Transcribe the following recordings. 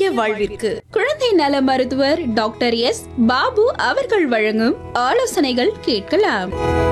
ஆரோக்கிய வாழ்விற்கு குழந்தை நல மருத்துவர் டாக்டர் எஸ் பாபு அவர்கள் வழங்கும் ஆலோசனைகள் கேட்கலாம்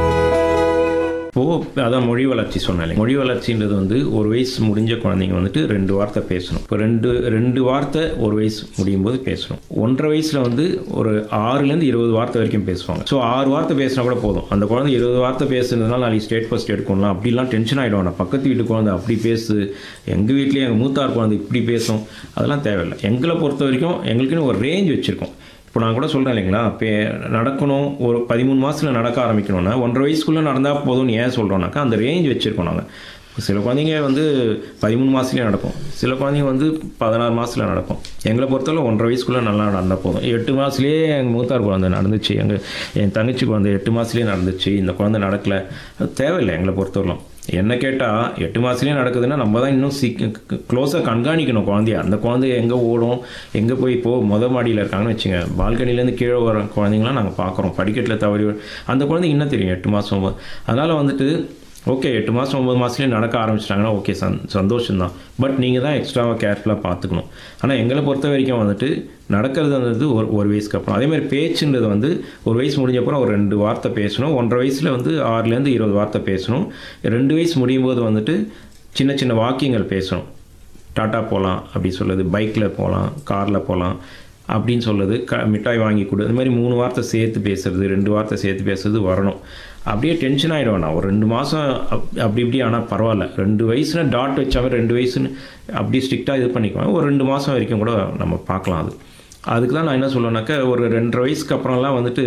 இப்போது அதான் மொழி வளர்ச்சி சொன்னாலே மொழி வளர்ச்சின்றது வந்து ஒரு வயசு முடிஞ்ச குழந்தைங்க வந்துட்டு ரெண்டு வார்த்தை பேசணும் இப்போ ரெண்டு ரெண்டு வார்த்தை ஒரு வயசு முடியும் போது பேசணும் ஒன்றரை வயசில் வந்து ஒரு ஆறுலேருந்து இருபது வார்த்தை வரைக்கும் பேசுவாங்க ஸோ ஆறு வார்த்தை பேசினா கூட போதும் அந்த குழந்தை இருபது வார்த்தை பேசுனதுனால நாளைக்கு ஸ்டேட் ஃபர்ஸ்ட் எடுக்கணும் அப்படிலாம் டென்ஷன் ஆகிடும் நான் பக்கத்து வீட்டு குழந்தை அப்படி பேசு எங்கள் வீட்லேயே எங்கள் மூத்தார் குழந்தை இப்படி பேசும் அதெல்லாம் தேவையில்லை எங்களை பொறுத்த வரைக்கும் எங்களுக்குன்னு ஒரு ரேஞ்ச் வச்சுருக்கோம் இப்போ நான் கூட சொல்கிறேன் இல்லைங்களா இப்போ நடக்கணும் ஒரு பதிமூணு மாதத்தில் நடக்க ஆரம்பிக்கணும்னா ஒன்றரை வயசுக்குள்ளே நடந்தால் போதும்னு ஏன் சொல்கிறோம்னாக்கா அந்த ரேஞ்ச் வச்சுருக்கோம் நாங்கள் சில குழந்தைங்க வந்து பதிமூணு மாதத்துலேயே நடக்கும் சில குழந்தைங்க வந்து பதினாறு மாதத்தில் நடக்கும் எங்களை பொறுத்தவரை ஒன்றரை வயசுக்குள்ளே நல்லா நடந்தால் போதும் எட்டு மாதத்துலேயே எங்கள் மூத்தார் குழந்தை நடந்துச்சு எங்கள் என் தங்கச்சி குழந்தை எட்டு மாதத்துலேயே நடந்துச்சு இந்த குழந்தை நடக்கலை அது தேவையில்லை எங்களை பொறுத்தவரைக்கும் என்ன கேட்டால் எட்டு மாதத்துலேயே நடக்குதுன்னா நம்ம தான் இன்னும் சீக் க்ளோஸாக கண்காணிக்கணும் குழந்தைய அந்த குழந்தை எங்கே ஓடும் எங்கே போய் இப்போ முத மாடியில் இருக்காங்கன்னு வச்சுங்க பால்கனிலேருந்து கீழே வர குழந்தைங்களாம் நாங்கள் பார்க்குறோம் படிக்கட்டில் தவறி வர- அந்த குழந்தைக்கு என்ன தெரியும் எட்டு மாதம் அதனால் வந்துட்டு ஓகே எட்டு மாதம் ஒம்பது மாதத்துலேயே நடக்க ஆரம்பிச்சிட்டாங்கன்னா ஓகே சந் சந்தோஷம்தான் பட் நீங்கள் தான் எக்ஸ்ட்ராவாக கேர்ஃபுல்லாக பார்த்துக்கணும் ஆனால் எங்களை பொறுத்த வரைக்கும் வந்துட்டு நடக்கிறதுன்றது ஒரு ஒரு வயசுக்கு அப்புறம் அதே மாதிரி பேச்சுன்றது வந்து ஒரு வயசு முடிஞ்ச அப்புறம் ஒரு ரெண்டு வார்த்தை பேசணும் ஒன்றரை வயசில் வந்து ஆறுலேருந்து இருபது வார்த்தை பேசணும் ரெண்டு வயசு முடியும் போது வந்துட்டு சின்ன சின்ன வாக்கியங்கள் பேசணும் டாட்டா போகலாம் அப்படி சொல்லுது பைக்கில் போகலாம் காரில் போகலாம் அப்படின்னு சொல்லுது க மிட்டாய் வாங்கி கொடு இந்த மாதிரி மூணு வார்த்தை சேர்த்து பேசுறது ரெண்டு வார்த்தை சேர்த்து பேசுறது வரணும் அப்படியே டென்ஷன் ஆகிடும் நான் ஒரு ரெண்டு மாதம் அப்படி இப்படி ஆனால் பரவாயில்ல ரெண்டு வயசுனா டாட் வச்சாவே ரெண்டு வயசுன்னு அப்படி ஸ்ட்ரிக்டாக இது பண்ணிக்குவாங்க ஒரு ரெண்டு மாதம் வரைக்கும் கூட நம்ம பார்க்கலாம் அது அதுக்கு தான் நான் என்ன சொல்லுவேன்னாக்கா ஒரு ரெண்டரை வயசுக்கு அப்புறம்லாம் வந்துட்டு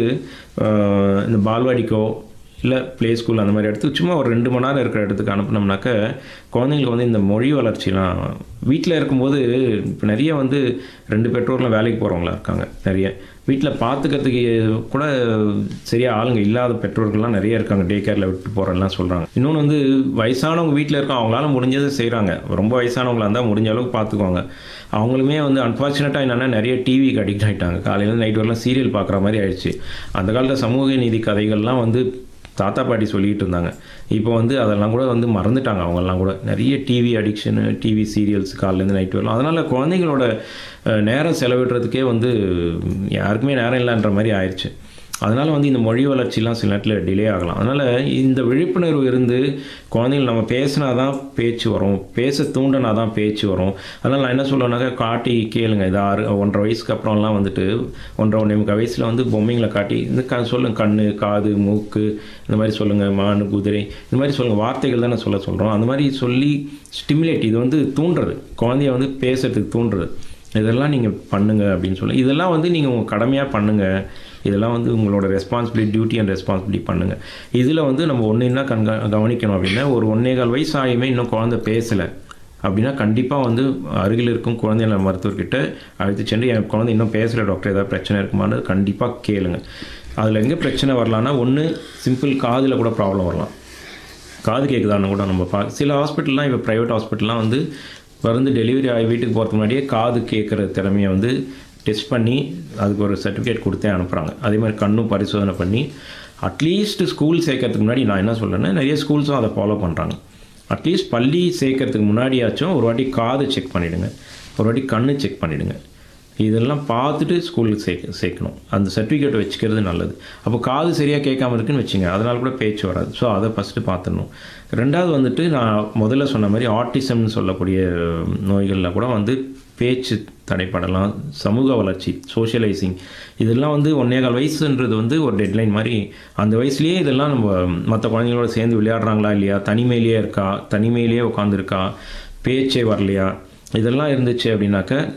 ஆஹ், இந்த பால்வாடிக்கோ இல்லை ப்ளே ஸ்கூல் அந்த மாதிரி இடத்துக்கு சும்மா ஒரு ரெண்டு மணி நேரம் இருக்கிற இடத்துக்கு அனுப்புனோம்னாக்க குழந்தைங்களுக்கு வந்து இந்த மொழி வளர்ச்சிலாம் வீட்டில் இருக்கும்போது இப்போ நிறைய வந்து ரெண்டு பெற்றோர்லாம் வேலைக்கு போகிறவங்களா இருக்காங்க நிறைய வீட்டில் பார்த்துக்கிறதுக்கு கூட சரியாக ஆளுங்க இல்லாத பெற்றோர்கள்லாம் நிறைய இருக்காங்க டே கேரில் விட்டு போகிறேன்லாம் சொல்கிறாங்க இன்னொன்று வந்து வயசானவங்க வீட்டில் இருக்க அவங்களால முடிஞ்சதை செய்கிறாங்க ரொம்ப வயசானவங்களா இருந்தால் முடிஞ்ச அளவுக்கு பார்த்துக்குவாங்க அவங்களுமே வந்து அன்ஃபார்ச்சுனேட்டாக என்னென்னா நிறைய டிவிக்கு அடிக்ட் ஆகிட்டாங்க காலையில் நைட் வரலாம் சீரியல் பார்க்குற மாதிரி ஆயிடுச்சு அந்த காலத்தில் சமூக நீதி கதைகள்லாம் வந்து தாத்தா பாட்டி சொல்லிட்டு இருந்தாங்க இப்போ வந்து அதெல்லாம் கூட வந்து மறந்துட்டாங்க அவங்கெல்லாம் கூட நிறைய டிவி அடிக்ஷனு டிவி சீரியல்ஸ் காலையிலேருந்து நைட் வரலாம் அதனால் குழந்தைங்களோட அஹ், நேரம் செலவிடுறதுக்கே வந்து யாருக்குமே நேரம் இல்லைன்ற மாதிரி ஆயிடுச்சு அதனால் வந்து இந்த மொழி வளர்ச்சிலாம் சில நேரத்தில் டிலே ஆகலாம் அதனால் இந்த விழிப்புணர்வு இருந்து குழந்தைகள் நம்ம பேசினா தான் பேச்சு வரும் பேச தூண்டினா தான் பேச்சு வரும் அதனால் நான் என்ன சொல்லுவேன்னாக்கா காட்டி கேளுங்க இது ஆறு ஒன்றரை வயசுக்கு அப்புறம்லாம் வந்துட்டு ஒன்றரை ஒன்றே முக்கால் வயசில் வந்து பொம்மைங்களை காட்டி இந்த க சொல்லுங்க கண் காது மூக்கு இந்த மாதிரி சொல்லுங்கள் மான் குதிரை இந்த மாதிரி சொல்லுங்கள் வார்த்தைகள் தானே சொல்ல சொல்கிறோம் அந்த மாதிரி சொல்லி ஸ்டிமுலேட் இது வந்து தூண்டுறது குழந்தைய வந்து பேசுறதுக்கு தூண்டுறது இதெல்லாம் நீங்கள் பண்ணுங்க அப்படின்னு சொல்லி இதெல்லாம் வந்து நீங்கள் உங்கள் கடமையாக பண்ணுங்கள் இதெல்லாம் வந்து உங்களோட ரெஸ்பான்சிபிலிட்டி டியூட்டி அண்ட் ரெஸ்பான்சிபிலிட்டி பண்ணுங்கள் இதில் வந்து நம்ம ஒன்று என்ன கண்கா கவனிக்கணும் அப்படின்னா ஒரு ஒன்றே கால் வயசு ஆகியுமே இன்னும் குழந்தை பேசலை அப்படின்னா கண்டிப்பாக வந்து அருகில் இருக்கும் குழந்தை நல மருத்துவர்கிட்ட அழைத்து சென்று என் குழந்தை இன்னும் பேசலை டாக்டர் ஏதாவது பிரச்சனை இருக்குமான்னு கண்டிப்பாக கேளுங்க அதில் எங்கே பிரச்சனை வரலான்னா ஒன்று சிம்பிள் காதில் கூட ப்ராப்ளம் வரலாம் காது கேட்குதான்னு கூட நம்ம பா சில ஹாஸ்பிட்டல்லாம் இப்போ ப்ரைவேட் ஹாஸ்பிட்டல்லாம் வந்து பிறந்து டெலிவரி ஆகி வீட்டுக்கு போகிறதுக்கு முன்னாடியே காது கேட்குற திறமையை வந்து டெஸ்ட் பண்ணி அதுக்கு ஒரு சர்டிஃபிகேட் கொடுத்தே அனுப்புகிறாங்க அதே மாதிரி கண்ணும் பரிசோதனை பண்ணி அட்லீஸ்ட் ஸ்கூல் சேர்க்கறதுக்கு முன்னாடி நான் என்ன சொல்கிறேன்னா நிறைய ஸ்கூல்ஸும் அதை ஃபாலோ பண்ணுறாங்க அட்லீஸ்ட் பள்ளி சேர்க்கறதுக்கு முன்னாடியாச்சும் ஒரு வாட்டி காது செக் பண்ணிவிடுங்க ஒரு வாட்டி கண்ணு செக் பண்ணிவிடுங்க இதெல்லாம் பார்த்துட்டு ஸ்கூலுக்கு சேர்க்க சேர்க்கணும் அந்த சர்டிஃபிகேட் வச்சுக்கிறது நல்லது அப்போ காது சரியாக கேட்காம இருக்குன்னு வச்சுங்க அதனால கூட பேச்சு வராது ஸோ அதை ஃபஸ்ட்டு பார்த்துடணும் ரெண்டாவது வந்துட்டு நான் முதல்ல சொன்ன மாதிரி ஆட்டிசம்னு சொல்லக்கூடிய நோய்களில் கூட வந்து பேச்சு தடைப்படலாம் சமூக வளர்ச்சி சோஷியலைசிங் இதெல்லாம் வந்து ஒன்னே கால் வயசுன்றது வந்து ஒரு டெட்லைன் மாதிரி அந்த வயசுலேயே இதெல்லாம் நம்ம மற்ற குழந்தைங்களோட சேர்ந்து விளையாடுறாங்களா இல்லையா தனிமையிலேயே இருக்கா தனிமையிலேயே உட்காந்துருக்கா பேச்சே வரலையா இதெல்லாம் இருந்துச்சு அப்படின்னாக்க